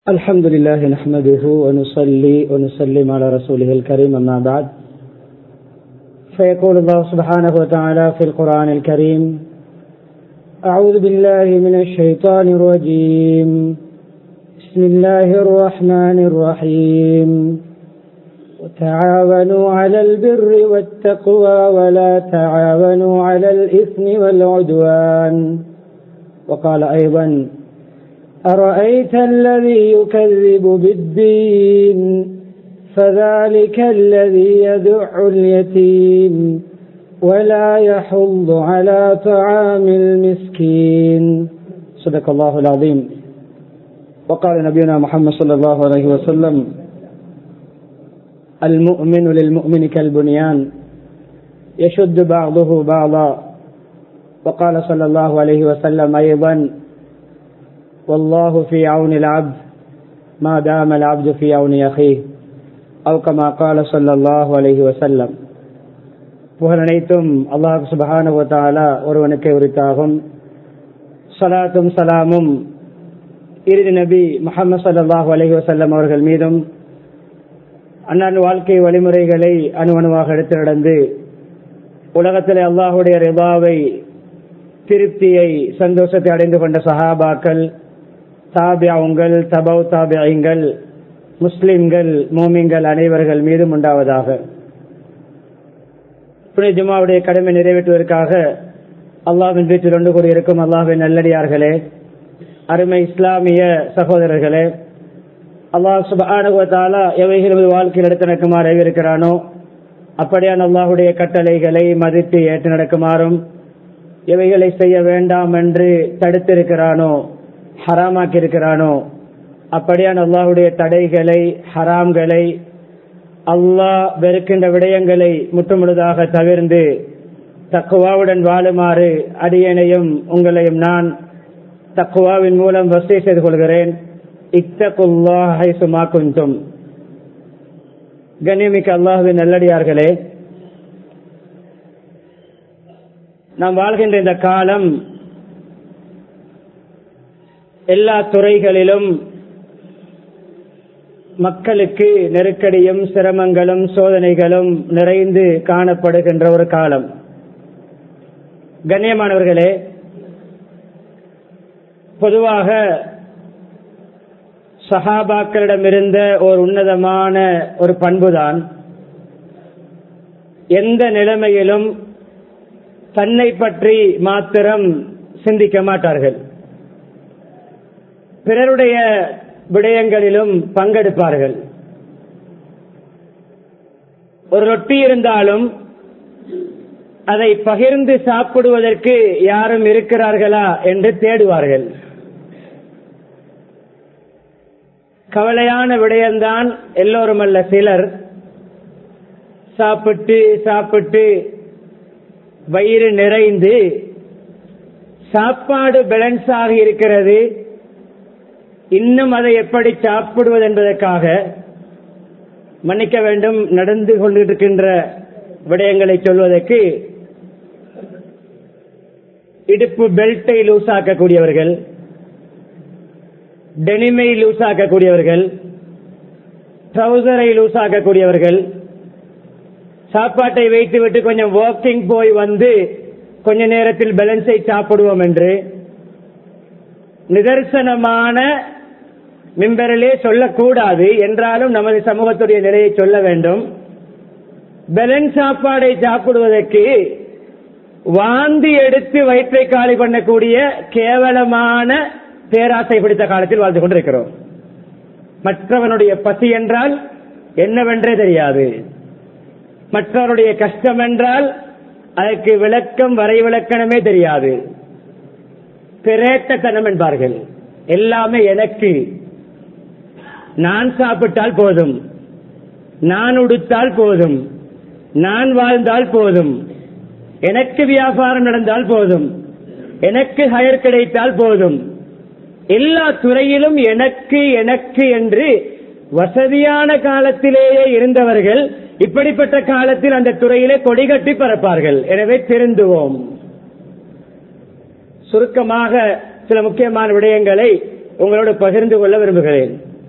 الحمد لله نحمده ونصلي ونسلم على رسوله الكريم أما بعد فيقول الله سبحانه وتعالى في القرآن الكريم أعوذ بالله من الشيطان الرجيم بسم الله الرحمن الرحيم وتعاونوا على البر والتقوى ولا تعاونوا على الإثم والعدوان وقال أيضا أرأيت الذي يكذب بالدين فذلك الذي يدع اليتيم ولا يحض على طعام المسكين صدق الله العظيم وقال نبينا محمد صلى الله عليه وسلم المؤمن للمؤمن كالبنيان يشد بعضه بعضا وقال صلى الله عليه وسلم أيضا والله في عون العبد ما دام العبد في عون أخيه أو كما قال صلى الله عليه وسلم புகழ் அனைத்தும் அல்லாஹ் சுபஹானுவத்தாலா ஒருவனுக்கு உரித்தாகும் சலாத்தும் சலாமும் இறுதி நபி முகமது சல்லாஹூ அலஹி வசல்லம் அவர்கள் மீதும் அண்ணன் வாழ்க்கை வழிமுறைகளை அணுவணுவாக எடுத்து நடந்து உலகத்தில் அல்லாஹுடைய ரிபாவை திருப்தியை சந்தோஷத்தை அடைந்து கொண்ட சஹாபாக்கள் தாபியாவுங்கள் தபவ் தாபியங்கள் முஸ்லிம்கள் மோமிங்கள் அனைவர்கள் மீதும் உண்டாவதாக புனித ஜுமாவுடைய கடமை நிறைவேற்றுவதற்காக அல்லாவின் வீட்டில் ஒன்று கூறியிருக்கும் அல்லாஹின் நல்லடியார்களே அருமை இஸ்லாமிய சகோதரர்களே அல்லாஹ் சுபானுவத்தாலா எவைகள் வாழ்க்கையில் எடுத்து நடக்குமாறு இருக்கிறானோ அப்படியான அல்லாஹுடைய கட்டளைகளை மதித்து ஏற்று நடக்குமாறும் எவைகளை செய்ய வேண்டாம் என்று தடுத்திருக்கிறானோ ஹராமாக்கி இருக்கிறானோ அப்படியான அல்லாஹுடைய தடைகளை ஹராம்களை அல்லாஹ் வெறுக்கின்ற விடயங்களை முற்றுமுழுதாக தவிர்ந்து தக்குவாவுடன் வாழுமாறு அடியனையும் உங்களையும் நான் தக்குவாவின் மூலம் வசதி செய்து கொள்கிறேன் இத்தகுல்லாஹை சுமா குந்தும் கண்ணியமிக்க அல்லாஹுவின் நல்லடியார்களே நாம் வாழ்கின்ற இந்த காலம் எல்லா துறைகளிலும் மக்களுக்கு நெருக்கடியும் சிரமங்களும் சோதனைகளும் நிறைந்து காணப்படுகின்ற ஒரு காலம் கண்ணியமானவர்களே பொதுவாக சஹாபாக்களிடமிருந்த ஒரு உன்னதமான ஒரு பண்புதான் எந்த நிலைமையிலும் தன்னை பற்றி மாத்திரம் சிந்திக்க மாட்டார்கள் பிறருடைய விடயங்களிலும் பங்கெடுப்பார்கள் ஒரு ரொட்டி இருந்தாலும் அதை பகிர்ந்து சாப்பிடுவதற்கு யாரும் இருக்கிறார்களா என்று தேடுவார்கள் கவலையான விடயம்தான் எல்லோரும் அல்ல சிலர் சாப்பிட்டு சாப்பிட்டு வயிறு நிறைந்து சாப்பாடு பேலன்ஸ் ஆகி இருக்கிறது இன்னும் அதை எப்படி சாப்பிடுவது என்பதற்காக மன்னிக்க வேண்டும் நடந்து கொண்டிருக்கின்ற விடயங்களை சொல்வதற்கு இடுப்பு பெல்ட்டை லூஸ் ஆக்கக்கூடியவர்கள் டெனிமை லூஸ் ஆக்கக்கூடியவர்கள் ட்ரௌசரை லூஸ் ஆக்கக்கூடியவர்கள் சாப்பாட்டை வைத்துவிட்டு கொஞ்சம் வாக்கிங் போய் வந்து கொஞ்ச நேரத்தில் பேலன்ஸை சாப்பிடுவோம் என்று நிதர்சனமான மிம்பரிலே சொல்லக்கூடாது என்றாலும் நமது சமூகத்துடைய நிலையை சொல்ல வேண்டும் பேலன்ஸ் சாப்பாடை சாப்பிடுவதற்கு வாந்தி எடுத்து வயிற்றை காலி பண்ணக்கூடிய கேவலமான பேராசை பிடித்த காலத்தில் வாழ்ந்து கொண்டிருக்கிறோம் மற்றவனுடைய பசி என்றால் என்னவென்றே தெரியாது மற்றவருடைய கஷ்டம் என்றால் அதற்கு விளக்கம் வரை விளக்கணமே தெரியாது பிரேட்டத்தனம் என்பார்கள் எல்லாமே எனக்கு நான் சாப்பிட்டால் போதும் நான் உடுத்தால் போதும் நான் வாழ்ந்தால் போதும் எனக்கு வியாபாரம் நடந்தால் போதும் எனக்கு ஹயர் கிடைத்தால் போதும் எல்லா துறையிலும் எனக்கு எனக்கு என்று வசதியான காலத்திலேயே இருந்தவர்கள் இப்படிப்பட்ட காலத்தில் அந்த துறையிலே கொடிகட்டி பரப்பார்கள் எனவே திருந்துவோம் சுருக்கமாக சில முக்கியமான விடயங்களை உங்களோடு பகிர்ந்து கொள்ள விரும்புகிறேன்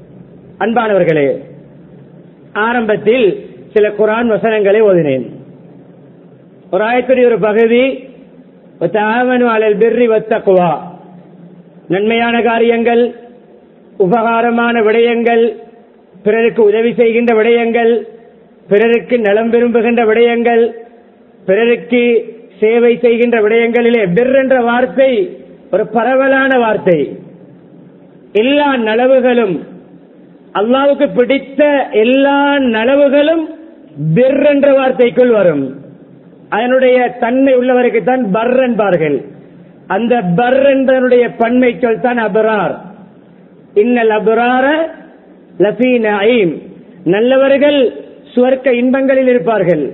அன்பானவர்களே ஆரம்பத்தில் சில குரான் வசனங்களை ஓதினேன் ஒரு ஆயத்துடைய ஒரு பகுதி தாவனு அலல் பிர்ரி வத்தக்குவா நன்மையான காரியங்கள் உபகாரமான விடயங்கள் பிறருக்கு உதவி செய்கின்ற விடயங்கள் பிறருக்கு நலம் விரும்புகின்ற விடயங்கள் பிறருக்கு சேவை செய்கின்ற விடயங்களிலே பிர் என்ற வார்த்தை ஒரு பரவலான வார்த்தை எல்லா நலவுகளும் அல்லாவுக்கு பிடித்த எல்லா நலவுகளும் பிர் என்ற வார்த்தைக்குள் வரும் அதனுடைய தன்மை உள்ளவருக்கு தான் பர் என்பார்கள் அந்த பர் என்பதனுடைய பன்மை சொல் தான் அபரார் இன்னல் அபரார லபீன ஐம் நல்லவர்கள் சுவர்க்க இன்பங்களில் இருப்பார்கள்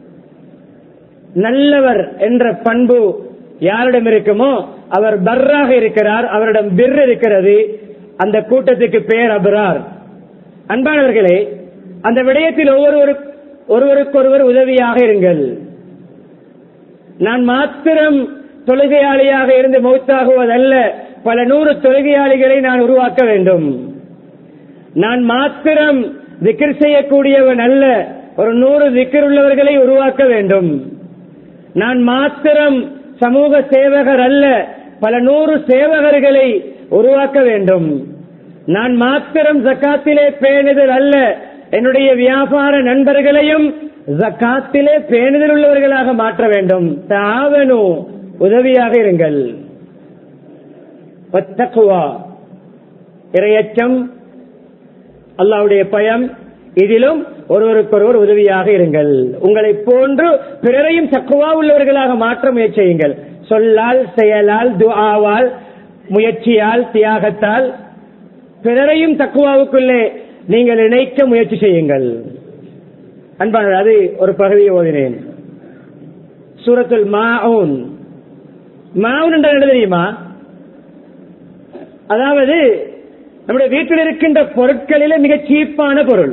நல்லவர் என்ற பண்பு யாரிடம் இருக்குமோ அவர் பர்ராக இருக்கிறார் அவரிடம் பிர் இருக்கிறது அந்த கூட்டத்துக்கு பெயர் அபரார் அன்பானவர்களே அந்த விடயத்தில் ஒவ்வொரு ஒருவருக்கொருவர் உதவியாக இருங்கள் நான் மாத்திரம் தொழுகையாளியாக இருந்து மௌத்தாகுவதல்ல பல நூறு தொழுகையாளிகளை நான் உருவாக்க வேண்டும் நான் மாத்திரம் திக்கர் செய்யக்கூடியவன் அல்ல ஒரு நூறு திக்கர் உள்ளவர்களை உருவாக்க வேண்டும் நான் மாத்திரம் சமூக சேவகர் அல்ல பல நூறு சேவகர்களை உருவாக்க வேண்டும் நான் மாத்திரம் ஜக்காத்திலே பேணுதல் அல்ல என்னுடைய வியாபார நண்பர்களையும் ஜக்காத்திலே பேணுதல் உள்ளவர்களாக மாற்ற வேண்டும் தாவனு உதவியாக இருங்கள் இரையச்சம் அல்லாவுடைய பயம் இதிலும் ஒருவருக்கொருவர் உதவியாக இருங்கள் உங்களை போன்று பிறரையும் சக்குவா உள்ளவர்களாக மாற்ற முயற்சி செய்யுங்கள் சொல்லால் செயலால் துஆவால் முயற்சியால் தியாகத்தால் பிறரையும் தக்குவாவுக்குள்ளே நீங்கள் இணைக்க முயற்சி செய்யுங்கள் அன்பான அது ஒரு பகுதியை ஓதினேன் சூரத்துல் மாவுன் மாவுன் என்ற என்ன தெரியுமா அதாவது நம்முடைய வீட்டில் இருக்கின்ற பொருட்களிலே மிக சீப்பான பொருள்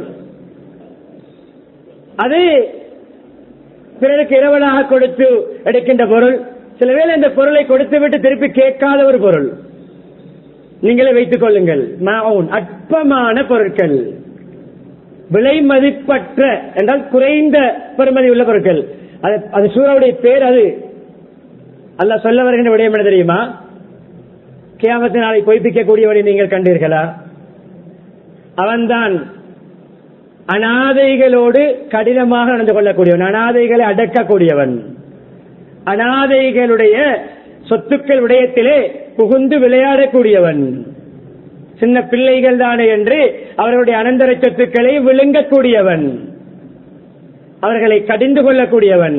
அது பிறருக்கு இரவலாக கொடுத்து எடுக்கின்ற பொருள் சில வேளை இந்த பொருளை கொடுத்து விட்டு திருப்பி கேட்காத ஒரு பொருள் நீங்களே வைத்துக் கொள்ளுங்கள் மாவுன் அற்பமான பொருட்கள் விலை மதிப்பற்ற என்றால் குறைந்த பெறுமதி உள்ள பொருட்கள் அது அது சூறாவுடைய பேர் அது அல்ல சொல்ல வருகின்ற விடயம் என்ன தெரியுமா கியாமத்து நாளை பொய்ப்பிக்கக்கூடியவரை நீங்கள் கண்டீர்களா அவன்தான் அனாதைகளோடு கடினமாக நடந்து கொள்ளக்கூடியவன் அனாதைகளை அடக்கக்கூடியவன் அனாதைகளுடைய சொத்துக்கள் விடயத்திலே புகுந்து விளையாடக்கூடியவன் சின்ன பிள்ளைகள் தானே என்று அவர்களுடைய அனந்தர சொத்துக்களை விழுங்கக்கூடியவன் அவர்களை கடிந்து கொள்ளக்கூடியவன்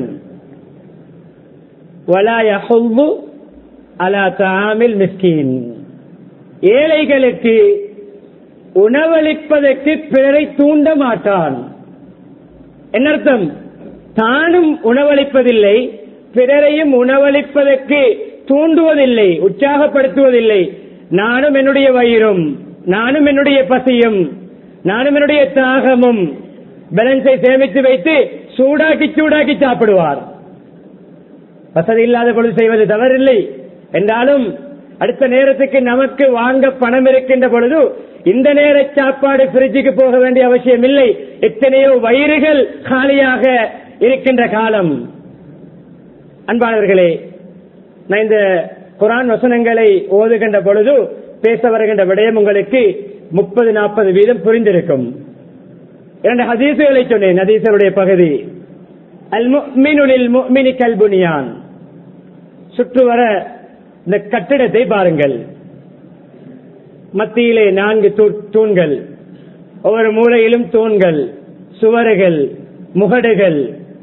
அலா தாமில் மிஸ்கின் ஏழைகளுக்கு உணவளிப்பதற்கு பிறரை தூண்ட மாட்டான் என்ன அர்த்தம் தானும் உணவளிப்பதில்லை பிறரையும் உணவளிப்பதற்கு தூண்டுவதில்லை உற்சாகப்படுத்துவதில்லை நானும் என்னுடைய வயிறும் நானும் என்னுடைய பசியும் நானும் என்னுடைய தாகமும் பேலன்ஸை சேமித்து வைத்து சூடாக்கி சூடாக்கி சாப்பிடுவார் வசதி இல்லாத பொழுது செய்வது தவறில்லை என்றாலும் அடுத்த நேரத்துக்கு நமக்கு வாங்க பணம் இருக்கின்ற பொழுது இந்த நேர சாப்பாடு பிரிட்ஜுக்கு போக வேண்டிய அவசியம் இல்லை எத்தனையோ வயிறுகள் காலியாக இருக்கின்ற காலம் அன்பானவர்களே நான் இந்த குரான் வசனங்களை ஓதுகின்ற பொழுது பேச வருகின்ற விடயம் உங்களுக்கு முப்பது நாற்பது வீதம் புரிந்திருக்கும் இரண்டு ஹதீசுகளை சொன்னேன் ஹதீசருடைய பகுதி அல் முக்மினுலில் முக்மினி கல்புனியான் சுற்று வர இந்த கட்டிடத்தை பாருங்கள் மத்தியிலே நான்கு தூண்கள் ஒவ்வொரு மூலையிலும் தூண்கள் சுவர்கள் முகடுகள்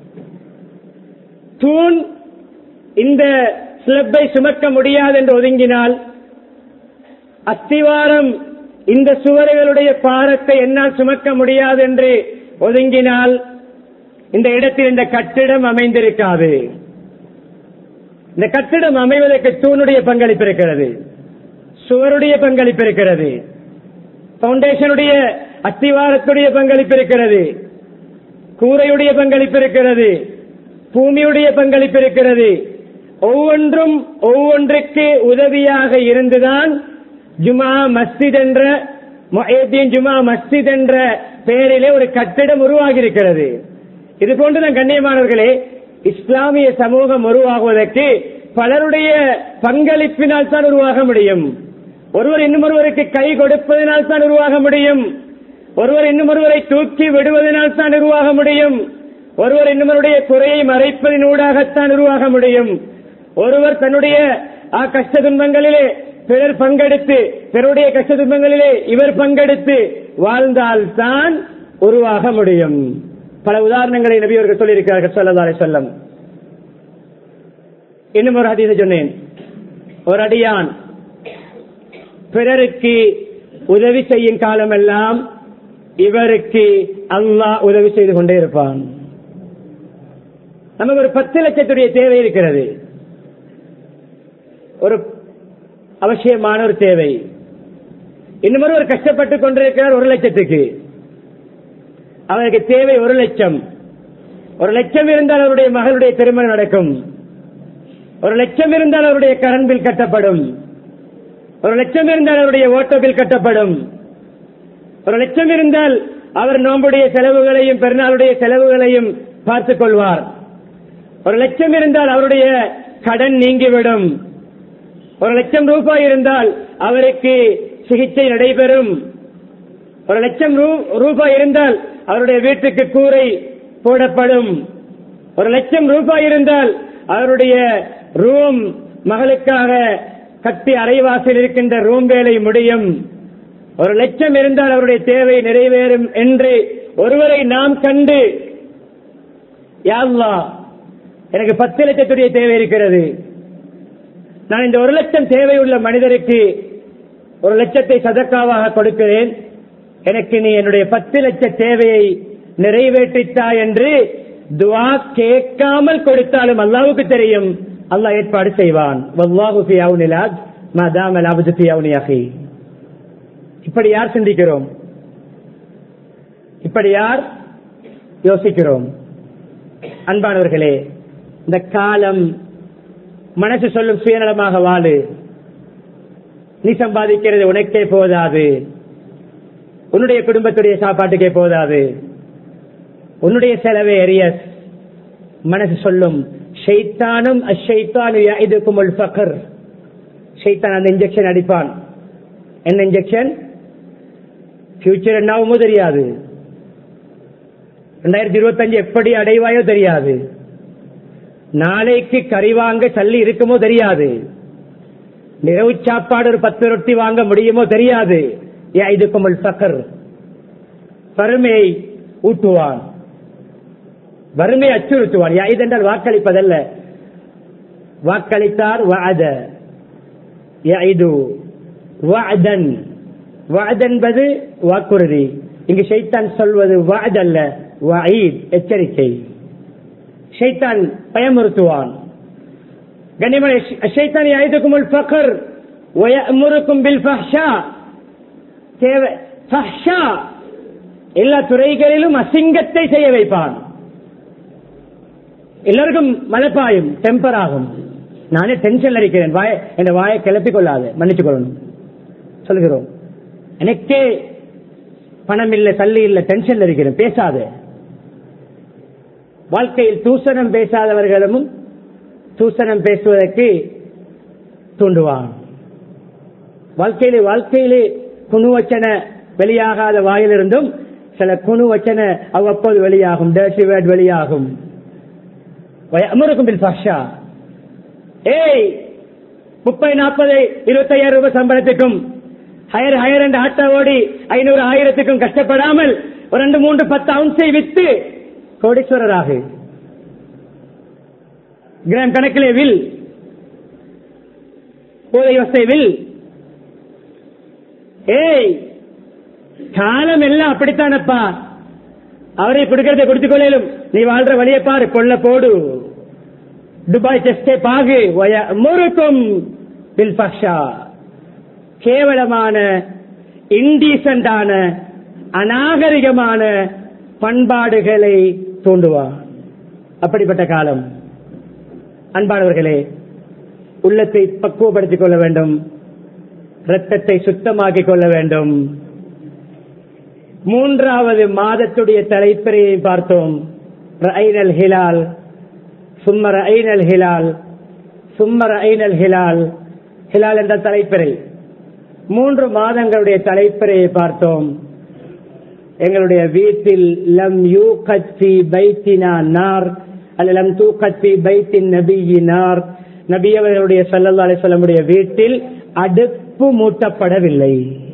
தூண் இந்த ஸ்லப்பை சுமக்க முடியாது என்று ஒதுங்கினால் அஸ்திவாரம் இந்த சுவர்களுடைய பாரத்தை என்னால் சுமக்க முடியாது என்று ஒதுங்கினால் இந்த இடத்தில் இந்த கட்டிடம் அமைந்திருக்காது இந்த கட்டிடம் அமைவதற்கு தூணுடைய பங்களிப்பு இருக்கிறது சுவருடைய பங்களிப்பு இருக்கிறது பவுண்டேஷனுடைய அஸ்திவாரத்துடைய பங்களிப்பு இருக்கிறது கூரையுடைய பங்களிப்பு இருக்கிறது பூமியுடைய பங்களிப்பு இருக்கிறது ஒவ்வொன்றும் ஒவ்வொன்றுக்கு உதவியாக இருந்துதான் ஜுமா மஸ்ஜித் என்ற மொஹீத்தீன் ஜுமா மஸ்ஜித் என்ற பெயரிலே ஒரு கட்டிடம் உருவாகி இருக்கிறது இது போன்றுதான் கண்ணியமானவர்களே இஸ்லாமிய சமூகம் உருவாகுவதற்கு பலருடைய பங்களிப்பினால் தான் உருவாக முடியும் ஒருவர் இன்னும் ஒருவருக்கு கை கொடுப்பதனால் தான் உருவாக முடியும் ஒருவர் இன்னும் ஒருவரை தூக்கி விடுவதனால் தான் உருவாக முடியும் ஒருவர் இன்னொருடைய குறையை மறைப்பதனூடாகத்தான் உருவாக முடியும் ஒருவர் தன்னுடைய ஆ கஷ்ட துன்பங்களிலே பிறர் பங்கெடுத்து பிறருடைய கஷ்ட துன்பங்களிலே இவர் பங்கெடுத்து வாழ்ந்தால்தான் உருவாக முடியும் பல உதாரணங்களை நபி அவர்கள் சொல்லியிருக்கிறார்கள் சொல்லதாலே சொல்லம் இன்னும் ஒரு ஹதீஸை சொன்னேன் ஒரு அடியான் பிறருக்கு உதவி செய்யும் காலமெல்லாம் இவருக்கு அல்லாஹ் உதவி செய்து கொண்டே இருப்பான் நமக்கு ஒரு பத்து லட்சத்துடைய தேவை இருக்கிறது ஒரு அவசியமான ஒரு தேவை இன்னும் ஒரு கஷ்டப்பட்டு கொண்டிருக்கிறார் ஒரு லட்சத்துக்கு அவருக்கு தேவை ஒரு லட்சம் ஒரு லட்சம் இருந்தால் அவருடைய மகளுடைய திருமணம் நடக்கும் ஒரு லட்சம் இருந்தால் அவருடைய கரண்ட் பில் கட்டப்படும் ஒரு லட்சம் இருந்தால் அவருடைய ஓட்டோ பில் கட்டப்படும் ஒரு லட்சம் இருந்தால் அவர் நோம்புடைய செலவுகளையும் பெருநாளுடைய செலவுகளையும் பார்த்துக் கொள்வார் ஒரு லட்சம் இருந்தால் அவருடைய கடன் நீங்கிவிடும் ஒரு லட்சம் ரூபாய் இருந்தால் அவருக்கு சிகிச்சை நடைபெறும் ஒரு லட்சம் ரூபாய் இருந்தால் அவருடைய வீட்டுக்கு கூரை போடப்படும் ஒரு லட்சம் ரூபாய் இருந்தால் அவருடைய ரூம் மகளுக்காக கட்டி அரைவாசில் இருக்கின்ற ரூம் வேலை முடியும் ஒரு லட்சம் இருந்தால் அவருடைய தேவை நிறைவேறும் என்று ஒருவரை நாம் கண்டு யாழ்லா எனக்கு பத்து லட்சத்துடைய தேவை இருக்கிறது நான் இந்த ஒரு லட்சம் தேவை உள்ள மனிதருக்கு ஒரு லட்சத்தை சதக்காவாக கொடுக்கிறேன் எனக்கு நீ என்னுடைய பத்து லட்ச தேவையை நிறைவேற்றித்தா என்று துவா கேட்காமல் கொடுத்தாலும் அல்லாவுக்கு தெரியும் அல்லாஹ் ஏற்பாடு செய்வான் வல்லாஹு ஃபி அவுனிலாஜ் மதாமல் அபுது ஃபி அவுனி அஹி இப்படி யார் சிந்திக்கிறோம் இப்படி யார் யோசிக்கிறோம் அன்பானவர்களே இந்த காலம் மனசு சொல்லும் சுயநலமாக வாழு நீ சம்பாதிக்கிறது உனக்கே போதாது உன்னுடைய குடும்பத்துடைய சாப்பாட்டுக்கே போதாது உன்னுடைய செலவே எரியஸ் மனசு சொல்லும் ஷைத்தானும் அஷைத்தானு இதுக்கும் ஃபக்கர் ஷைத்தான் அந்த இன்ஜெக்ஷன் அடிப்பான் என்ன இன்ஜெக்ஷன் ஃபியூச்சர் என்னாவுமோ தெரியாது ரெண்டாயிரத்தி இருபத்தஞ்சு எப்படி அடைவாயோ தெரியாது நாளைக்கு கறி வாங்க சல்லி இருக்குமோ தெரியாது நிறவு சாப்பாடு ஒரு பத்து ரொட்டி வாங்க முடியுமோ தெரியாது இதுக்கும் சக்கர் வறுமையை ஊட்டுவான் வறுமை அச்சுறுத்துவான் இதென்றால் வாக்களிப்பதல்ல வாக்களித்தார் வாத இது வாதன் வாத் என்பது வாக்குறுதி இங்கு ஷைத்தான் சொல்வது வாத் அல்ல வாயித் எச்சரிக்கை ஷைத்தான் பயமுறுத்துவான் கனிமலை ஷைத்தான் ஐதுக்கும் ஃபக்கர் முறுக்கும் பில் ஃபஹ்ஷா தேவை ஃபஹ்ஷா எல்லா துறைகளிலும் அசிங்கத்தை செய்ய வைப்பான் எல்லாருக்கும் மலைப்பாயும் டெம்பர் ஆகும் நானே டென்ஷன் இருக்கிறேன் வாய என் வாயை கிளப்பிக் கொள்ளாது மன்னித்துக் கொள்ளணும் சொல்கிறோம் எனக்கே பணம் இல்லை தள்ளி இல்லை டென்ஷன்ல இருக்கிறேன் பேசாத வாழ்க்கையில் தூசணம் பேசாதவர்களும் தூசணம் பேசுவதற்கு தூண்டுவான் வாழ்க்கையிலே வாழ்க்கையிலே குணுவச்சன வெளியாகாத வாயிலிருந்தும் சில குணுவச்சன அவ்வப்போது வெளியாகும் டேர்ட்டி வேர்ட் வெளியாகும் அமருக்கும் பில் பாஷா ஏய் முப்பது நாற்பது இருபத்தையாயிரம் ரூபாய் சம்பளத்துக்கும் ஹயர் ஹயர் என்ற ஆட்டோ ஓடி ஐநூறு ஆயிரத்துக்கும் கஷ்டப்படாமல் ஒரு ரெண்டு மூன்று பத்து அவுன்ஸை வித்து கோடீஸ்வரராக கிராம் கணக்கிலே வில் போதை வசை வில் ஏய் காலம் எல்லாம் அப்படித்தானப்பா அவரை கொடுக்கறதை கொடுத்துக் கொள்ளும் நீ வாழ்ற வழியை பாரு கொள்ள போடு துபாய் செஸ்டே பாகு முறுக்கும் பில் பக்ஷா கேவலமான இன்டீசண்டான அநாகரிகமான பண்பாடுகளை தூண்டுவான் அப்படிப்பட்ட காலம் அன்பானவர்களே உள்ளத்தை பக்குவப்படுத்திக் கொள்ள வேண்டும் ரத்தத்தை சுத்தமாக்கிக் கொள்ள வேண்டும் மூன்றாவது மாதத்துடைய தலைப்பிறையை பார்த்தோம் ரஐனல் ஹிலால் சும்மர ஐனல் ஹிலால் சும்மர ஐனல் ஹிலால் ஹிலால் என்ற தலைப்பிறை மூன்று மாதங்களுடைய தலைப்பிறையை பார்த்தோம் எங்களுடைய வீட்டில் லம் யூ கத்தி பைத்தினா நார் அல்ல லம் தூ கத்தி பைத்தின் நபியி நார் நபி அவர்களுடைய சல்லல்லா அலிஸ்லமுடைய வீட்டில் அடுப்பு மூட்டப்படவில்லை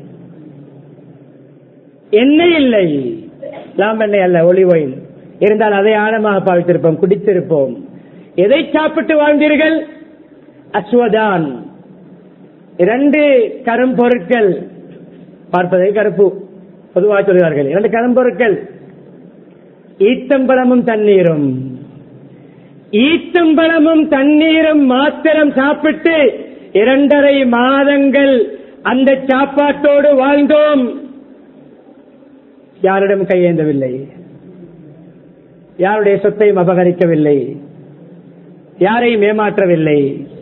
எண்ணெய் இல்லை லாம் எண்ணெய் அல்ல ஒளிவொயில் இருந்தால் அதை ஆழமாக பாவித்திருப்போம் குடித்திருப்போம் எதை சாப்பிட்டு வாழ்ந்தீர்கள் அஸ்வதான் இரண்டு கரும்பொருட்கள் பார்ப்பதை கருப்பு பொதுவாக சொல்கிறார்கள் இரண்டு கரும்பொருட்கள் ஈத்தம்பழமும் தண்ணீரும் ஈத்தம்பழமும் தண்ணீரும் மாத்திரம் சாப்பிட்டு இரண்டரை மாதங்கள் அந்த சாப்பாட்டோடு வாழ்ந்தோம் யாரிடம் கையேந்தவில்லை யாருடைய சொத்தையும் அபகரிக்கவில்லை யாரையும் ஏமாற்றவில்லை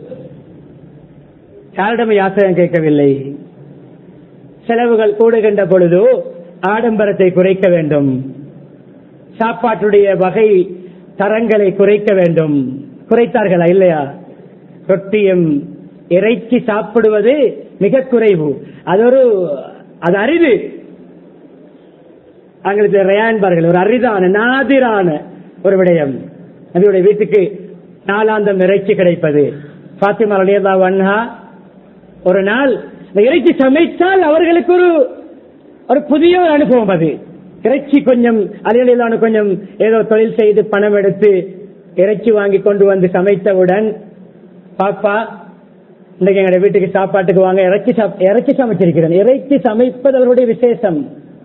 யாரிடம் யாசகம் கேட்கவில்லை செலவுகள் கூடுகின்ற பொழுது ஆடம்பரத்தை குறைக்க வேண்டும் சாப்பாட்டுடைய வகை தரங்களை குறைக்க வேண்டும் குறைத்தார்களா இல்லையா ரொட்டியும் இறைச்சி சாப்பிடுவது மிக குறைவு அது ஒரு அது அரிது அவங்களுக்கு ரயான்பார்கள் ஒரு அரிதான நாதிரான ஒரு விடயம் நபியுடைய வீட்டுக்கு நாலாந்தம் இறைச்சி கிடைப்பது பாத்திமா அலியதா வன்ஹா ஒரு நாள் இந்த இறைச்சி சமைத்தால் அவர்களுக்கு ஒரு ஒரு புதிய ஒரு அனுபவம் அது இறைச்சி கொஞ்சம் அலியலான கொஞ்சம் ஏதோ தொழில் செய்து பணம் எடுத்து இறைச்சி வாங்கி கொண்டு வந்து சமைத்தவுடன் பாப்பா இன்றைக்கு எங்களுடைய வீட்டுக்கு சாப்பாட்டுக்கு வாங்க இறைச்சி இறைச்சி சமைச்சிருக்கிறேன் இறைச்சி சமைப்பது அவருடைய விசேஷம்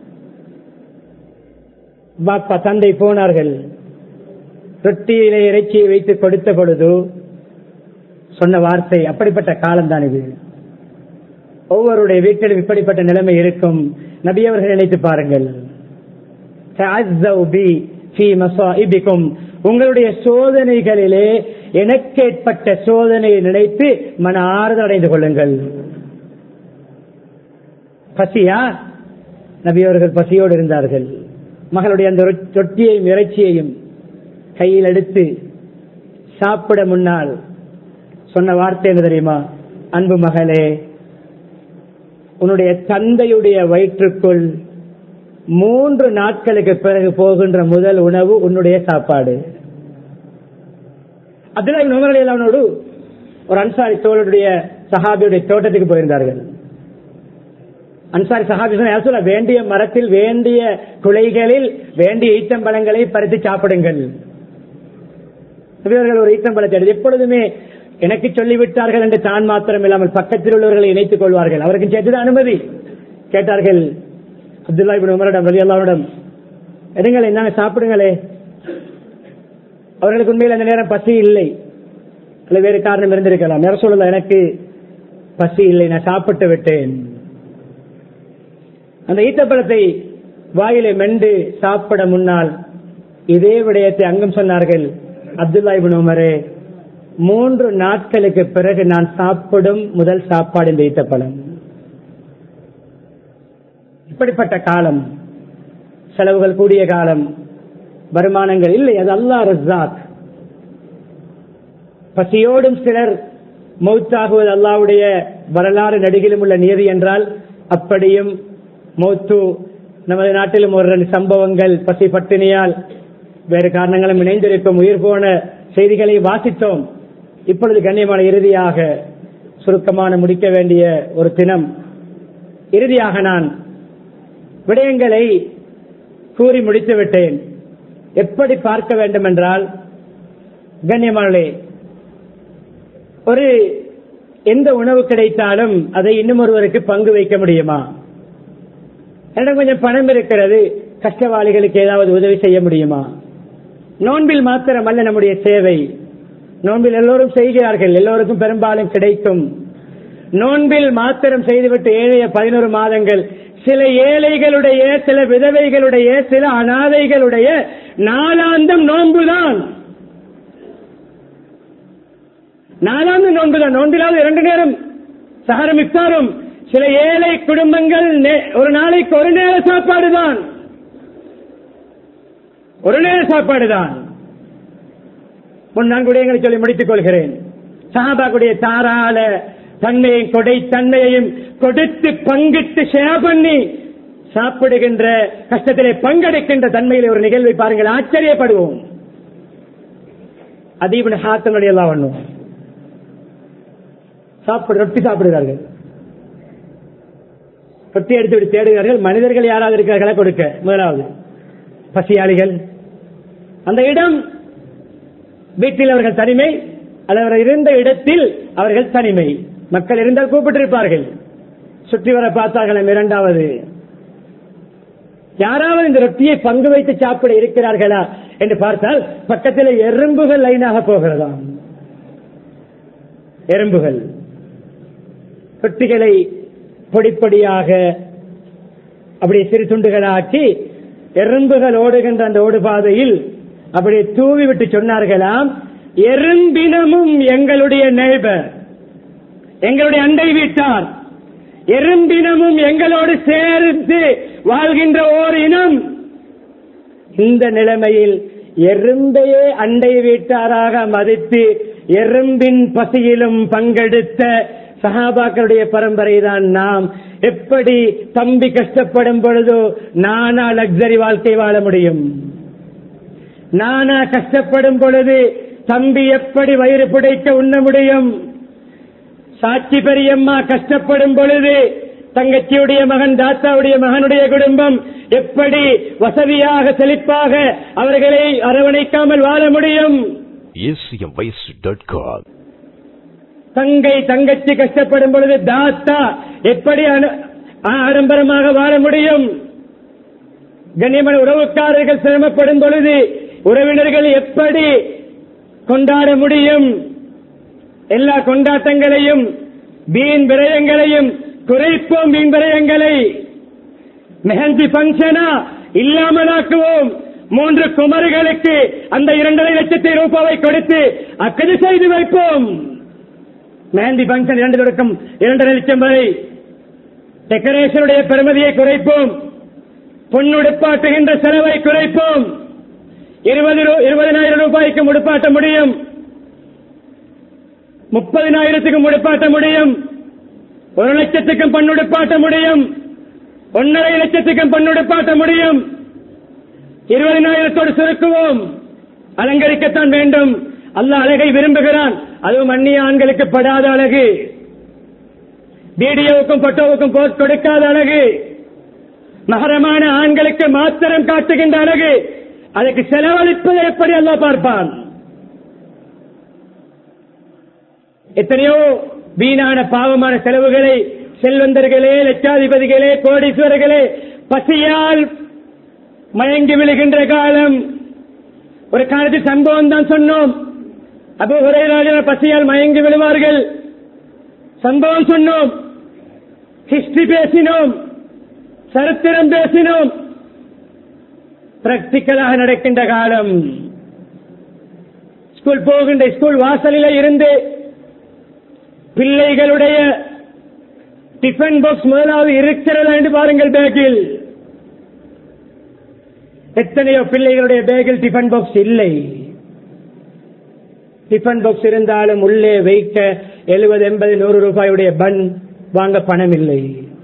பாப்பா தந்தை போனார்கள் ரொட்டியிலே இறைச்சியை வைத்து கொடுத்த பொழுது சொன்ன வார்த்தை அப்படிப்பட்ட காலம்தான் இது ஒவ்வொருடைய வீட்டிலும் இப்படிப்பட்ட நிலைமை இருக்கும் நபி அவர்கள் நினைத்து பாருங்கள் உங்களுடைய சோதனைகளிலே எனக்கு ஏற்பட்ட சோதனையை நினைத்து மன ஆறுதல் அடைந்து கொள்ளுங்கள் பசியா நபி அவர்கள் பசியோடு இருந்தார்கள் மகளுடைய அந்த ரொட்டியையும் இறைச்சியையும் கையில் எடுத்து சாப்பிட முன்னால் சொன்ன வார்த்தை என்ன தெரியுமா அன்பு மகளே உன்னுடைய தந்தையுடைய வயிற்றுக்குள் மூன்று நாட்களுக்கு பிறகு போகின்ற முதல் உணவு உன்னுடைய சாப்பாடு அப்துல்லா அவனோடு ஒரு அன்சாரி தோளுடைய சஹாபியுடைய தோட்டத்துக்கு போயிருந்தார்கள் அன்சாரி சஹாபி சொல்ல வேண்டிய மரத்தில் வேண்டிய குலைகளில் வேண்டிய ஈத்தம்பழங்களை பறித்து சாப்பிடுங்கள் இவர்கள் ஒரு ஈத்தம்பழத்தை எடுத்து எப்பொழுதுமே எனக்கு சொல்லிவிட்டார்கள் என்று தான் மாத்திரம் இல்லாமல் பக்கத்தில் உள்ளவர்களை இணைத்துக் கொள்வார்கள் அவருக்கு சேர்த்து அனுமதி கேட்டார்கள் அப்துல்லா இபின் உமரிடம் ரலி அல்லாவிடம் எடுங்கள் என்னங்க சாப்பிடுங்களே அவர்களுக்கு உண்மையில் அந்த நேரம் பசி இல்லை அல்ல வேறு காரணம் இருந்திருக்கலாம் நேரம் சொல்லல எனக்கு பசி இல்லை நான் சாப்பிட்டு விட்டேன் அந்த ஈத்தப்பழத்தை வாயிலை மெண்டு சாப்பிட முன்னால் இதே விடயத்தை அங்கும் சொன்னார்கள் அப்துல்லா இபின் உமரே மூன்று நாட்களுக்கு பிறகு நான் சாப்பிடும் முதல் சாப்பாடு இந்த ஈத்தப்பழம் இப்படிப்பட்ட காலம் செலவுகள் கூடிய காலம் வருமானங்கள் இல்லை அது அல்லா ரஸாக் பசியோடும் சிலர் மௌத்தாகுவது அல்லாவுடைய வரலாறு நடிகிலும் உள்ள நியதி என்றால் அப்படியும் மௌத்து நமது நாட்டிலும் ஒரு ரெண்டு சம்பவங்கள் பசி பட்டினியால் வேறு காரணங்களும் இணைந்திருக்கும் உயிர் போன செய்திகளை வாசித்தோம் இப்பொழுது கண்ணியமான இறுதியாக சுருக்கமான முடிக்க வேண்டிய ஒரு தினம் இறுதியாக நான் விடயங்களை கூறி முடித்து விட்டேன் எப்படி பார்க்க வேண்டும் என்றால் கண்ணியமானே ஒரு எந்த உணவு கிடைத்தாலும் அதை இன்னும் ஒருவருக்கு பங்கு வைக்க முடியுமா என்னிடம் கொஞ்சம் பணம் இருக்கிறது கஷ்டவாளிகளுக்கு ஏதாவது உதவி செய்ய முடியுமா நோன்பில் மாத்திரமல்ல நம்முடைய சேவை நோன்பில் எல்லோரும் செய்கிறார்கள் எல்லோருக்கும் பெரும்பாலும் கிடைக்கும் நோன்பில் மாத்திரம் செய்துவிட்டு ஏழைய பதினோரு மாதங்கள் சில ஏழைகளுடைய சில விதவைகளுடைய சில அனாதைகளுடைய நாளாந்தம் நோன்புதான் நாலாந்து நோன்புதான் நோன்பிலாவது இரண்டு நேரம் சஹரம் இஃப்தாரும் சில ஏழை குடும்பங்கள் நே- ஒரு நாளைக்கு ஒரு நேர சாப்பாடு தான் ஒரு நேர சாப்பாடு தான் முன் நான்கு விடயங்களை சொல்லி முடித்துக் கொள்கிறேன் சஹாபாக்குடைய தாராள தன்மையும் கொடை தன்மையையும் கொடுத்து பங்கிட்டு ஷேர் பண்ணி சாப்பிடுகின்ற கஷ்டத்திலே பங்கெடுக்கின்ற தன்மையிலே ஒரு நிகழ்வை பாருங்கள் ஆச்சரியப்படுவோம் அதீபன் ஹாத்தனுடைய எல்லாம் பண்ணும் சாப்பிடு ரொட்டி சாப்பிடுகிறார்கள் ரொட்டி எடுத்து விட்டு தேடுகிறார்கள் மனிதர்கள் யாராவது இருக்கிறார்களா கொடுக்க முதலாவது பசியாளிகள் அந்த இடம் வீட்டில் அவர்கள் தனிமை அல்லது அவர் இருந்த இடத்தில் அவர்கள் தனிமை மக்கள் இருந்தால் கூப்பிட்டிருப்பார்கள் சுற்றி வர பார்த்தார்கள் இரண்டாவது யாராவது இந்த ரொட்டியை பங்கு வைத்து சாப்பிட இருக்கிறார்களா என்று பார்த்தால் பக்கத்தில் எறும்புகள் லைனாக போகிறதாம் எறும்புகள் ரொட்டிகளை பொடிப்பொடியாக அப்படி சிறு துண்டுகளாக்கி எறும்புகள் ஓடுகின்ற அந்த ஓடுபாதையில் அப்படியே தூவி விட்டு சொன்னார்களாம் எறும்பினமும் எங்களுடைய நெய்பர் எங்களுடைய அண்டை வீட்டார் எறும்பினமும் எங்களோடு சேர்த்து வாழ்கின்ற ஓர் இனம் இந்த நிலைமையில் எறும்பையே அண்டை வீட்டாராக மதித்து எறும்பின் பசியிலும் பங்கெடுத்த சஹாபாக்களுடைய பரம்பரை தான் நாம் எப்படி தம்பி கஷ்டப்படும் பொழுதோ நானா லக்ஸரி வாழ்க்கை வாழ முடியும் நானா கஷ்டப்படும் பொழுது தம்பி எப்படி வயிறு புடைக்க உண்ண முடியும் சாட்சி பெரியம்மா கஷ்டப்படும் பொழுது தங்கச்சியுடைய மகன் தாத்தாவுடைய மகனுடைய குடும்பம் எப்படி வசதியாக செழிப்பாக அவர்களை அரவணைக்காமல் வாழ முடியும் acmvoice.com. தங்கை தங்கச்சி கஷ்டப்படும் பொழுது தாத்தா எப்படி அனு- ஆடம்பரமாக வாழ முடியும் கண்ணியமான உறவுக்காரர்கள் சிரமப்படும் பொழுது உறவினர்கள் எப்படி கொண்டாட முடியும் எல்லா கொண்டாட்டங்களையும் வீண் விரயங்களையும் குறைப்போம் வீண் விரயங்களை மெஹந்தி பங்கனா இல்லாமலாக்குவோம் மூன்று குமரிகளுக்கு அந்த இரண்டரை லட்சத்தை ரூபாவை கொடுத்து அக்கது செய்து வைப்போம் மெஹந்தி பங்கன் இரண்டு தொடக்கம் இரண்டரை லட்சம் வரை டெக்கரேஷனுடைய பெருமதியை குறைப்போம் பொன்னுடுப்பாட்டுகின்ற செலவை குறைப்போம் இருபது ரூ- இருபதினாயிரம் ரூபாய்க்கு முடுப்பாட்ட முடியும் முப்பதினாயிரத்துக்கு முடுப்பாட்ட முடியும் ஒரு லட்சத்துக்கும் பன்னுடுப்பாட்ட முடியும் ஒன்னரை லட்சத்துக்கும் பன்னுடுப்பாட்ட முடியும் இருபதினாயிரத்தோடு சுருக்குவோம் அலங்கரிக்கத்தான் வேண்டும் அல்லாஹ் அழகை விரும்புகிறான் அதுவும் அந்நிய ஆண்களுக்கு படாத அழகு வீடியோவுக்கும் போட்டோவுக்கும் போஸ்ட் கொடுக்காத அழகு மகரமான ஆண்களுக்கு மாத்திரம் காட்டுகின்ற அழகு அதற்கு செலவழிப்பதை எப்படி அல்லாஹ் பார்ப்பான் எத்தனையோ வீணான பாவமான செலவுகளை செல்வந்தர்களே லட்சாதிபதிகளே கோடீஸ்வரர்களே பசியால் மயங்கி விழுகின்ற காலம் ஒரு காலத்தில் சம்பவம் தான் சொன்னோம் அபு ஹுரைராஜன பசியால் மயங்கி விழுவார்கள் சம்பவம் சொன்னோம் ஹிஸ்டரி பேசினோம் சரித்திரம் பேசினோம் பிராக்டிக்கலாக நடக்கின்ற காலம் ஸ்கூல் போகின்ற ஸ்கூல் வாசலில் இருந்து பிள்ளைகளுடைய டிஃபன் பாக்ஸ் முதலாவது இருக்கிறதா என்று பாருங்கள் பேக்கில் எத்தனையோ பிள்ளைகளுடைய பேக்கில் டிஃபன் பாக்ஸ் இல்லை டிஃபன் பாக்ஸ் இருந்தாலும் உள்ளே வைக்க எழுபது எண்பது நூறு ரூபாயுடைய பன் வாங்க பணம் இல்லை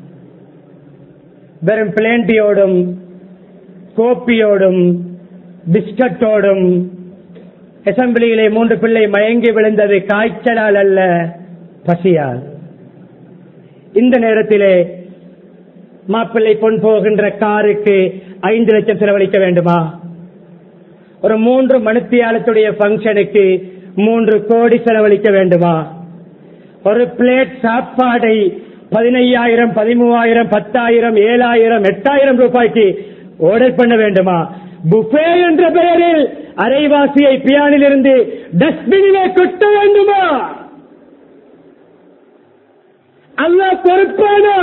வெறும் பிளேண்டியோடும் கோப்பியோடும் பிஸ்கட்டோடும் அசம்பிளியிலே மூன்று பிள்ளை மயங்கி விழுந்தது காய்ச்சலால் அல்ல பசியால் இந்த நேரத்திலே மாப்பிள்ளை பொன் போகின்ற காருக்கு ஐந்து லட்சம் செலவழிக்க வேண்டுமா ஒரு மூன்று மணித்தியாலத்துடைய பங்கனுக்கு மூன்று கோடி செலவழிக்க வேண்டுமா ஒரு பிளேட் சாப்பாடை பதினையாயிரம் பதிமூவாயிரம் பத்தாயிரம் ஏழாயிரம் எட்டாயிரம் ரூபாய்க்கு ஆர்டர் பண்ண வேண்டுமா புஃபே என்ற பெயரில் அரைவாசியை பியானில் இருந்து டஸ்ட்பினிலே கொட்ட வேண்டுமா அல்லாஹ் பொறுப்பானா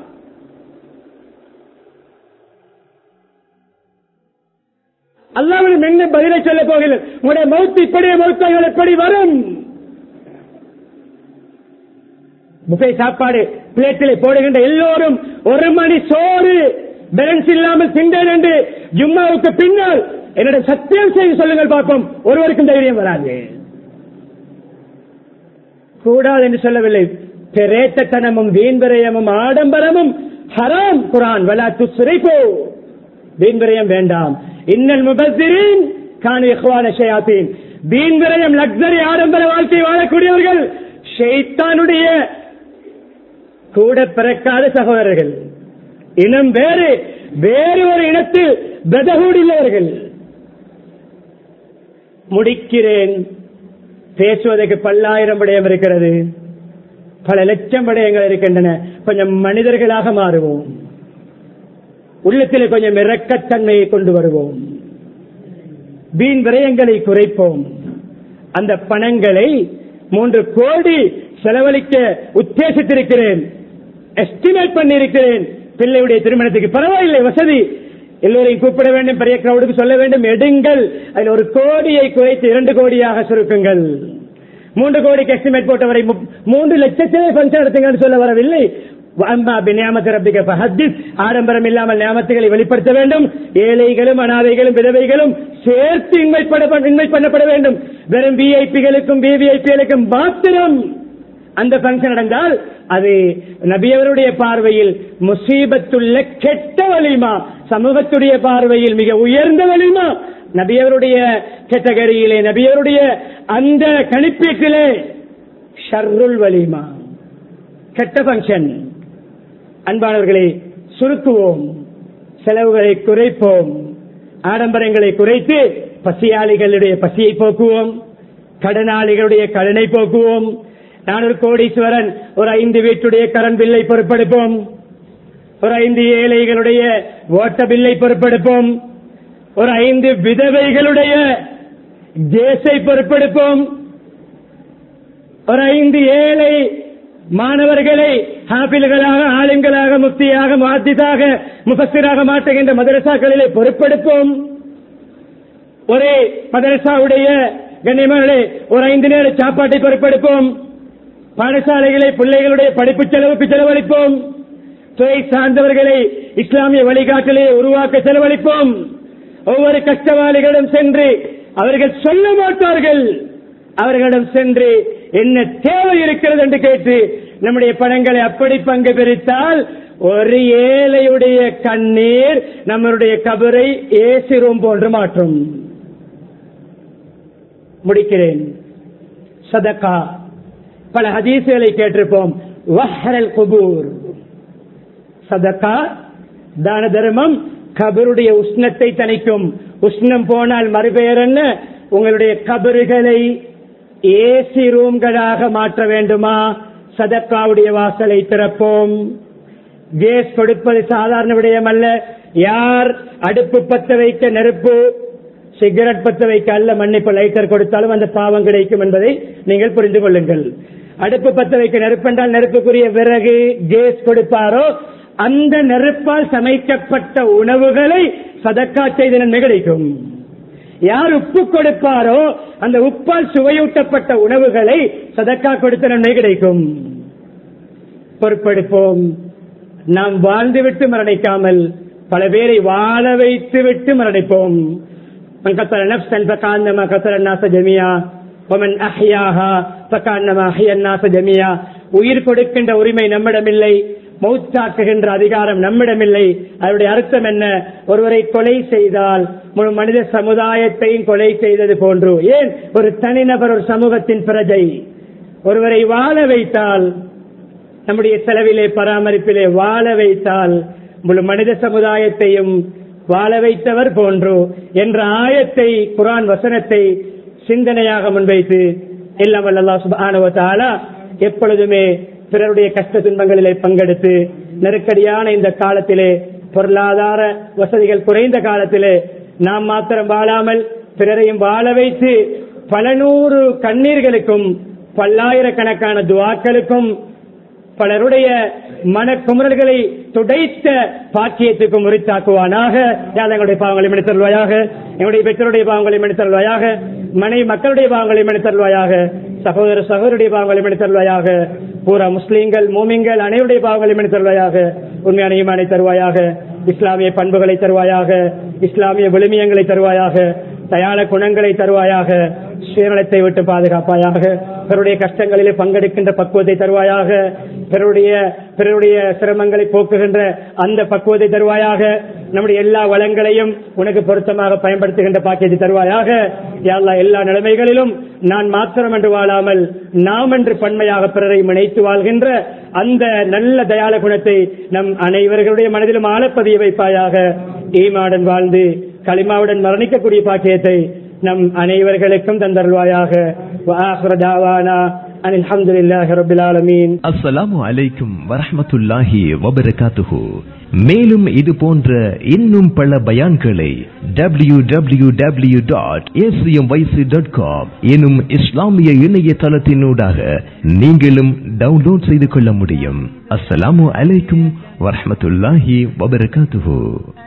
அல்லாவிடம் என்ன பதிலை சொல்ல போகிறது உங்களுடைய மௌத்து இப்படியே மௌத்தாய்கள் எப்படி வரும் புஃபே சாப்பாடு பிளேட்டில் போடுகின்ற எல்லோரும் ஒரு மணி சோறு பேலன்ஸ் இல்லாமல் திண்டேன் என்று ஜும்மாவுக்கு பின்னால் என்னோட சத்தியம் செய்து சொல்லுங்கள் பார்ப்போம் ஒருவருக்கும் தைரியம் வராது கூடாது என்று சொல்லவில்லை பிரேத்தத்தனமும் வீண்விரயமும் ஆடம்பரமும் ஹராம் குரான் வலா துஸ்ரிபோ வீண்விரயம் வேண்டாம் இன்னல் முபஸ்ஸிரீன் கானு இஹ்வான ஷயாத்தீன் வீண்விரயம் லக்ஸரி ஆடம்பர வாழ்க்கை வாழக்கூடியவர்கள் ஷைத்தானுடைய கூட பிறக்காத சகோதரர்கள் இனம் வேறு வேறு ஒரு இனத்தில் பிரதகூடு உள்ளவர்கள் முடிக்கிறேன் பேசுவதற்கு பல்லாயிரம் விடயம் இருக்கிறது பல லட்சம் விடயங்கள் இருக்கின்றன கொஞ்சம் மனிதர்களாக மாறுவோம் உள்ளத்தில் கொஞ்சம் இரக்கத்தன்மையை கொண்டு வருவோம் வீண் விரயங்களை குறைப்போம் அந்த பணங்களை மூன்று கோடி செலவழிக்க உத்தேசித்திருக்கிறேன் எஸ்டிமேட் பண்ணியிருக்கிறேன் பிள்ளையுடைய திருமணத்துக்கு பரவாயில்லை வசதி எல்லோரையும் கூப்பிட வேண்டும் பெரிய கிரௌடுக்கு சொல்ல வேண்டும் எடுங்கள் அதில் ஒரு கோடியை குறைத்து இரண்டு கோடியாக சுருக்குங்கள் மூன்று கோடிக்கு எஸ்டிமேட் போட்டவரை முப்- மூன்று லட்சத்திலே பங்கன் நடத்துங்கள் சொல்ல வரவில்லை அம்மா பின்யாமத்து ரப்பிக்க ஃபஹத்திஸ். ஆடம்பரம் இல்லாமல் நியாமத்துகளை வெளிப்படுத்த வேண்டும் ஏழைகளும் அனாதைகளும் விதவைகளும் சேர்த்து இன்வைட் இன்வைட் பண்ணப்பட வேண்டும் வெறும் விஐபிகளுக்கும் விவிஐபிகளுக்கும் மாத்திரம் அந்த பங்கன் நடந்தால் அது நபியவருடைய பார்வையில் முசீபத்துள்ள கெட்ட வலிமா சமூகத்துடைய பார்வையில் மிக உயர்ந்த வலிமா நபியவருடைய கேட்டகரியிலே நபியவருடைய அந்த கணிப்பீட்டிலே ஷர்ருல் வலிமா கெட்ட பங்கன் அன்பானவர்களை சுருக்குவோம் செலவுகளை குறைப்போம் ஆடம்பரங்களை குறைத்து பசியாளிகளுடைய பசியை போக்குவோம் கடனாளிகளுடைய கடனை போக்குவோம் நான் ஒரு கோடீஸ்வரன் ஒரு ஐந்து வீட்டுடைய கரண்ட் பில்லை பொறுப்பெடுப்போம் ஒரு ஐந்து ஏழைகளுடைய ஓட்ட பில்லை பொறுப்பெடுப்போம் ஒரு ஐந்து விதவைகளுடைய கேஸை பொறுப்பெடுப்போம் ஒரு ஐந்து ஏழை மாணவர்களை ஹாபில்களாக ஆலிம்களாக முஃப்தியாக முஹத்திஸாக முஃபஸ்ஸிராக மாற்றுகின்ற மதரசாக்களிலே பொறுப்பெடுப்போம் ஒரே மதரசாவுடைய கண்ணியமானே ஒரு ஐந்து நேர சாப்பாட்டை பொறுப்பெடுப்போம் பாடசாலைகளை பிள்ளைகளுடைய படிப்பு செலவுக்கு செலவழிப்போம் துறை சார்ந்தவர்களை இஸ்லாமிய வழிகாட்டலை உருவாக்க செலவழிப்போம் ஒவ்வொரு கஷ்டவாளிகளிடம் சென்று அவர்கள் சொல்ல மாட்டார்கள் அவர்களிடம் சென்று என்ன தேவை இருக்கிறது என்று கேட்டு நம்முடைய பணங்களை அப்படி பங்கு பிரித்தால் ஒரு ஏழையுடைய கண்ணீர் நம்மளுடைய கபரை ஏசி ரூம் போன்று மாற்றும் முடிக்கிறேன் சதகா பல ஹதீசுகளை கேட்டிருப்போம் வஹரல் குபூர் சதகா தான தர்மம் கபருடைய உஷ்ணத்தை தணிக்கும் உஷ்ணம் போனால் மறுபெயர் என்ன உங்களுடைய கபறுகளை ஏசி ரூம்களாக மாற்ற வேண்டுமா சதக்காவுடைய வாசலை திறப்போம் கேஸ் கொடுப்பது சாதாரண விடயம் அல்ல யார் அடுப்பு பத்த வைக்க நெருப்பு சிகரெட் பத்த வைக்க அல்ல மன்னிப்பு லைட்டர் கொடுத்தாலும் அந்த பாவம் கிடைக்கும் என்பதை நீங்கள் புரிந்து கொள்ளுங்கள் அடுப்பு பத்த வைக்க நெருப்பு என்றால் நெருப்புக்குரிய விறகு கேஸ் கொடுப்பாரோ அந்த நெருப்பால் சமைக்கப்பட்ட உணவுகளை சதக்கா செய்த நன்மை கிடைக்கும் யார் உப்பு கொடுப்பாரோ அந்த உப்பால் சுவையூட்டப்பட்ட உணவுகளை சதக்கா கொடுத்த நன்மை கிடைக்கும் பொறுப்பெடுப்போம் நாம் வாழ்ந்துவிட்டு மரணிக்காமல் பல பேரை வாழ வைத்து விட்டு மரணிப்போம் من قتل نفسا فكأنما قتل الناس جميعا ومن أحياها فكأنما أحيا الناس جميعا உயிர் கொடுக்கின்ற உரிமை நம்மிடமில்லை மௌத்தாக்குகின்ற அதிகாரம் நம்மிடமில்லை அதனுடைய அர்த்தம் என்ன ஒருவரை கொலை செய்தால் முழு மனித சமுதாயத்தையும் கொலை செய்தது போன்று ஏன் ஒரு தனிநபர் ஒரு சமூகத்தின் பிரஜை ஒருவரை வாழ வைத்தால் நம்முடைய செலவிலே பராமரிப்பிலே வாழ வைத்தால் முழு மனித சமுதாயத்தையும் வாழ வைத்தவர் போன்று என்ற ஆயத்தை குரான் வசனத்தை சிந்தனையாக முன்வைத்து எல்லாம் அல்லா சுபானுவ தாலா எப்பொழுதுமே பிறருடைய கஷ்ட துன்பங்களிலே பங்கெடுத்து நெருக்கடியான இந்த காலத்திலே பொருளாதார வசதிகள் குறைந்த காலத்திலே நாம் மாத்திரம் வாழாமல் பிறரையும் வாழ வைத்து பல நூறு கண்ணீர்களுக்கும் பல்லாயிரக்கணக்கான துவாக்களுக்கும் பலருடைய மனக்குமுறல்களை துடைத்த பாக்கியத்துக்கும் உரித்தாக்குவானாக யார் எங்களுடைய பாவங்களை மன்னித்தருள்வாயாக எங்களுடைய பெற்றோருடைய பாவங்களை மன்னித்தருள்வாயாக மனை மக்களுடைய பாவங்களை மன்னித்தருள்வாயாக சகோதர சகோதரிய பாவங்களை மணி தருவாயாக பூரா முஸ்லீம்கள் மூமிங்கள் அனைவருடைய பாவங்களை மணி தருவாயாக உண்மையான ஈமானை தருவாயாக இஸ்லாமிய பண்புகளை தருவாயாக இஸ்லாமிய விழுமியங்களை தருவாயாக தயார குணங்களை தருவாயாக சுயநலத்தை விட்டு பாதுகாப்பாயாக பிறருடைய கஷ்டங்களிலே பங்கெடுக்கின்ற பக்குவத்தை தருவாயாக பிறருடைய பிறருடைய சிரமங்களை போக்குகின்ற அந்த பக்குவத்தை தருவாயாக நம்முடைய எல்லா வளங்களையும் உனக்கு பொருத்தமாக பயன்படுத்துகின்ற பாக்கியத்தை தருவாயாக எல்லா எல்லா நிலைமைகளிலும் நான் மாத்திரம் என்று வாழாமல் நாம் என்று பன்மையாக பிறரை இணைத்து வாழ்கின்ற அந்த நல்ல தயால குணத்தை நம் அனைவர்களுடைய மனதிலும் ஆழப்பதிய வைப்பாயாக ஈமாடன் வாழ்ந்து களிமாவுடன் மரணிக்கக்கூடிய பாக்கியத்தை நம் அனைவர்களுக்கும் தந்தருள்வாயாக அனில் அல்ஹம்துலில்லாஹி ரப்பில் ஆலமீன் அஸ்ஸலாமு அலைக்கும் வரஹ்மத்துல்லாஹி வபரகாத்துஹு மேலும் இது போன்ற இன்னும் பல பயான்களை W W W dot dot com எனும் இஸ்லாமிய இணையதளத்தினூடாக நீங்களும் டவுன்லோட் செய்து கொள்ள முடியும் அஸ்ஸலாமு அலைக்கும் வரஹ்மத்துல்லாஹி வபரகாத்துஹு